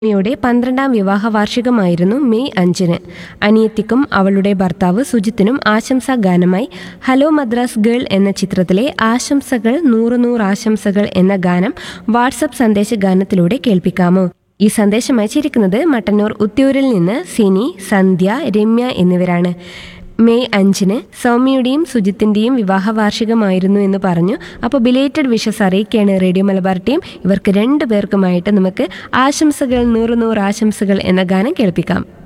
യുടെ പന്ത്രണ്ടാം വിവാഹ വാർഷികമായിരുന്നു മെയ് അഞ്ചിന് അനിയത്തിക്കും അവളുടെ ഭർത്താവ് സുജിത്തിനും ആശംസാ ഗാനമായി ഹലോ മദ്രാസ് ഗേൾ എന്ന ചിത്രത്തിലെ ആശംസകൾ നൂറ് നൂറ് ആശംസകൾ എന്ന ഗാനം വാട്സപ്പ് സന്ദേശ ഗാനത്തിലൂടെ കേൾപ്പിക്കാമോ ഈ സന്ദേശം അയച്ചിരിക്കുന്നത് മട്ടന്നൂർ ഉത്തിയൂരിൽ നിന്ന് സിനി സന്ധ്യ രമ്യ എന്നിവരാണ് മെയ് അഞ്ചിന് സൗമ്യയുടെയും സുജിത്തിൻ്റെയും വിവാഹ വാർഷികമായിരുന്നു എന്ന് പറഞ്ഞു അപ്പോൾ ബിലേറ്റഡ് വിഷസ് അറിയിക്കുകയാണ് റേഡിയോ മലബാർ ടീം ഇവർക്ക് രണ്ടു പേർക്കുമായിട്ട് നമുക്ക് ആശംസകൾ നൂറ് നൂറ് ആശംസകൾ എന്ന ഗാനം കേൾപ്പിക്കാം